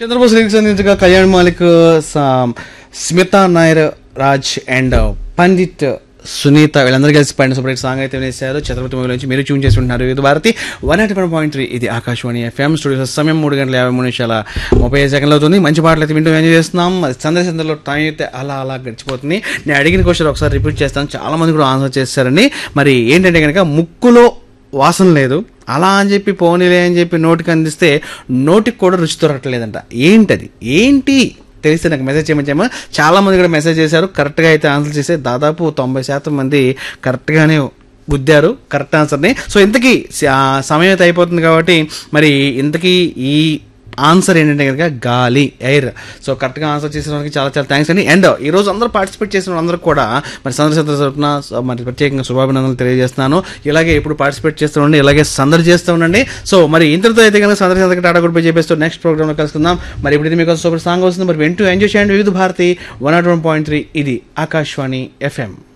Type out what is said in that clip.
Chandrabose lyrics అందించగా కళ్యాణ్ మాలిక్ సా- Smita Nair Raj and Pandit Sunitha వీళ్ళందరూ కలిసి పైన సపరేట్ సాంగ్ అయితే వేశారు ఛత్రపతి మూవీ నుంచి మీరు ట్యూన్ చేసుకుంటున్నారు ఇది Bharati one eight one point three ఇది ఆకాశవాణి ఎఫ్ఎం స్టూడియో సమయం మూడు గంటల యాభై మూడు నిమిషాల ముప్పై ఐదు సెకండ్లు అవుతుంది మంచి పాటలు అయితే వింటూ ఎంజాయ్ చేస్తున్నాం మరి సందర్శ సందర్లో టైం అయితే అలా అలా గడిచిపోతుంది నేను అడిగిన క్వశ్చన్ ఒకసారి రిపీట్ చేస్తాను చాలా మంది కూడా ఆన్సర్ చేశారండి మరి ఏంటంటే కనుక ముక్కులో వాసన లేదు అలా అని చెప్పి పోనీలే అని చెప్పి నోటికి అందిస్తే నోటికి కూడా రుచి దొరకట్లేదంట ఏంటది ఏంటి తెలిస్తే నాకు మెసేజ్ చేయమని చాలా మంది కూడా మెసేజ్ చేశారు కరెక్ట్గా అయితే ఆన్సర్ చేసే దాదాపు తొంభై శాతం మంది కరెక్ట్గానే గుద్దారు కరెక్ట్ ఆన్సర్ని సో ఇంతకీ స- ఆ సమయం అయితే అయిపోతుంది కాబట్టి మరి ఇంతకీ ఈ ఆన్సర్ ఏంటంటే కనుక గాలి ఎయిర్ సో కరెక్ట్గా ఆన్సర్ చేసిన వాళ్ళకి చాలా చాలా థ్యాంక్స్ అండి అండ్ ఈ రోజు అందరూ పార్టిసిపేట్ చేసిన వాళ్ళందరూ కూడా మరి సందర్శన తరపున స- మరి ప్రత్యేకంగా శుభాభినందనలు తెలియజేస్తున్నాను ఇలాగే ఇప్పుడు పార్టిసిపేట్ చేస్తూ ఉండండి ఇలాగే సందడి చేస్తూ ఉండండి సో మరి ఇంతటితో అయితే కనుక సందర్శన సందర్శన టాటా గుడ్ బై చెప్పేస్తూ నెక్స్ట్ ప్రోగ్రామ్లో కలుసుకుందాం మరి ఇప్పుడు ఇది మీకు సూపర్ సాంగ్ వస్తుంది మరి వెంటూ ఎంజాయ్ చేయండి Vividh Bharati one nought one point three ఇది ఆకాశవాణి ఎఫ్ఎం